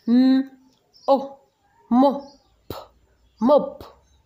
م او مو ب موب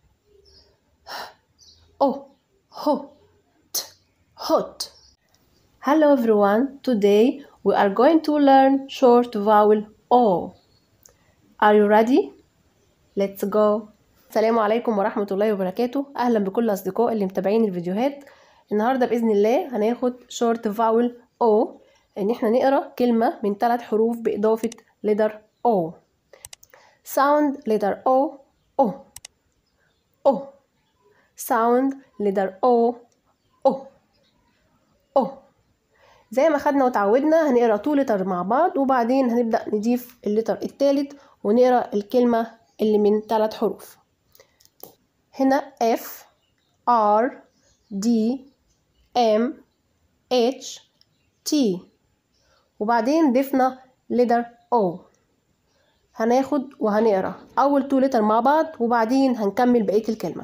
او هو ت hot Hello everyone today we are going to learn short vowel O Are you ready? Let's go السلام عليكم ورحمة الله وبركاته أهلا بكل أصدقاء اللي متابعين الفيديوهات النهاردة بإذن الله هناخد short vowel O إن احنا نقرأ كلمة من ثلاث حروف بإضافة letter O sound letter O O O sound letter O O O زي ما خدنا وتعودنا هنقرا تو لتر مع بعض وبعدين هنبدأ نضيف اللتر التالت ونقرا الكلمة اللي من ثلاث حروف هنا F R D M H T وبعدين ضفنا letter O هناخد وهنقرا أول تو لتر مع بعض وبعدين هنكمل بقية الكلمة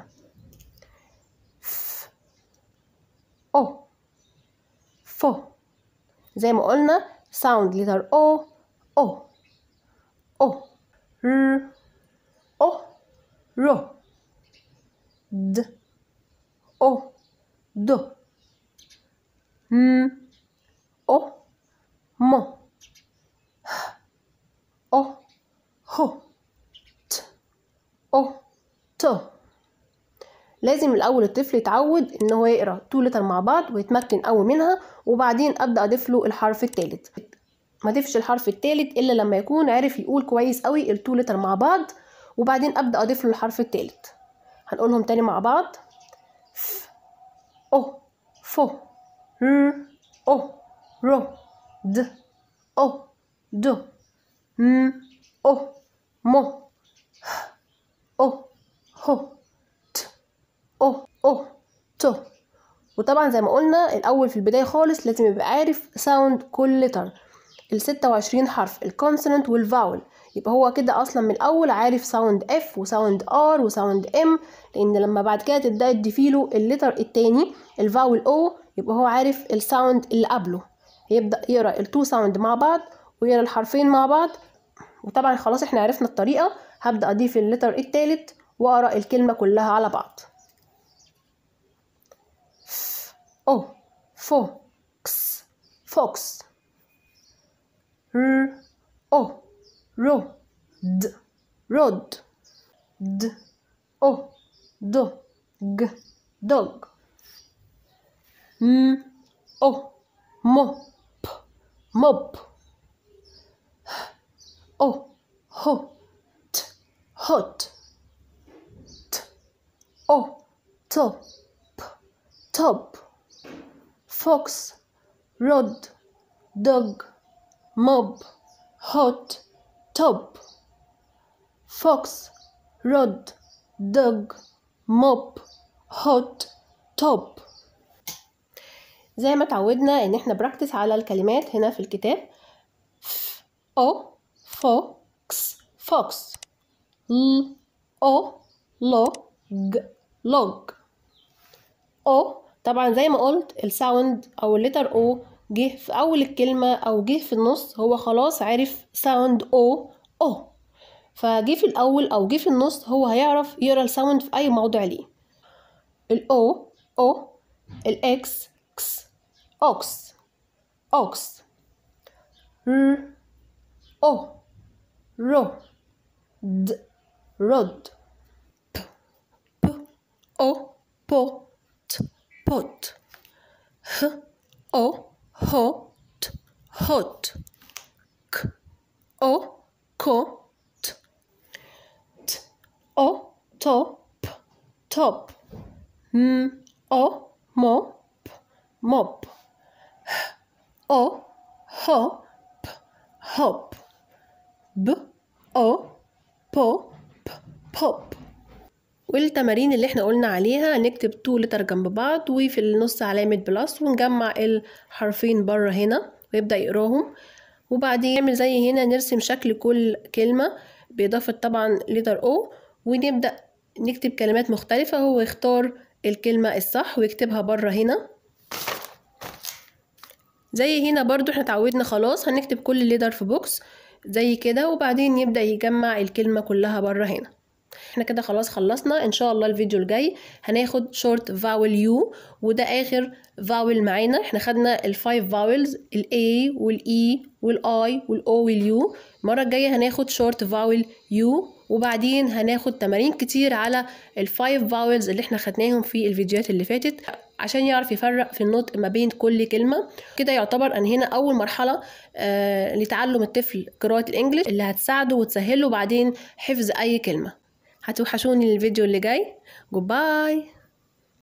ف أو فو زي ما قلنا sound letter O O O R O رو د O دو م أو مو ه أو هو ت أو تو لازم الأول الطفل يتعود إن هو يقرأ تو لتر مع بعض ويتمكن قوي منها وبعدين أبدأ أضيف له الحرف التالت ما ضيفش الحرف التالت إلا لما يكون عارف يقول كويس قوي التو لتر مع بعض وبعدين أبدأ أضيف له الحرف التالت هنقولهم تاني مع بعض ف أو فو ر أو رو د أو دو م أو مو ه أو هو ت أو أو تو وطبعا زي ما قلنا الأول في البداية خالص لازم يبقى عارف ساوند كل لتر الستة وعشرين حرف الكونسونانت والفاول يبقى هو كده أصلا من الأول عارف ساوند اف وساوند ار وساوند ام لأن لما بعد كده تبدأي تضيفيله اللتر التاني الفاول او يبقى هو عارف الساوند اللي قبله يبدأ يقرأ التو ساوند مع بعض ويقرأ الحرفين مع بعض وطبعا خلاص احنا عرفنا الطريقة هبدأ أضيف اللتر التالت وأقرأ الكلمة كلها على بعض ف أو فوكس فوكس ر أو رو د رود د أو دو ج دوج م أو مو ب موب أو هو ت هوت ت أو تو ب توب فوكس رود دوج موب هوت توب فوكس رود دوج موب هوت توب زي ما اتعودنا ان احنا براكتس على الكلمات هنا في الكتاب ف او فوكس فوكس ل او لو ج لوج او طبعا زي ما قلت الساوند او اللتر او جه في اول الكلمة او جه في النص هو خلاص عارف ساوند او او فجه في الاول او جه في النص هو هيعرف يقرا الساوند في اي موضع ليه الاو او الاكس كس اوكس اوكس ر او رو د رود ب ب او بو ت بوت ه او هوت هوت ك او كوت ت او توب توب م او موب موب ه او هوب هوب ب او بو ب بوب والتمارين اللي احنا قلنا عليها نكتب تو لتر جنب بعض وفي النص علامة بلس ونجمع الحرفين بره هنا ويبدأ يقراهم وبعدين نعمل زي هنا نرسم شكل كل كلمة بإضافة طبعا لتر او ونبدأ نكتب كلمات مختلفة هو يختار الكلمة الصح ويكتبها بره هنا زي هنا برضو احنا اتعودنا خلاص هنكتب كل ليدر في بوكس زي كده وبعدين يبدأ يجمع الكلمة كلها بره هنا احنا كده خلاص خلصنا ان شاء الله الفيديو الجاي هناخد شورت فاول يو وده اخر فاول معانا احنا خدنا الفايف فاولز الاي والاي والاي والاو واليو المره الجايه هناخد شورت فاول يو وبعدين هناخد تمارين كتير على الفايف فاولز اللي احنا خدناهم في الفيديوهات اللي فاتت عشان يعرف يفرق في النطق ما بين كل كلمة كده يعتبر أنهينا أول مرحلة آه لتعلم الطفل قراءة الإنجليش اللي هتساعده وتسهله بعدين حفظ أي كلمة هتوحشوني الفيديو اللي جاي جود باي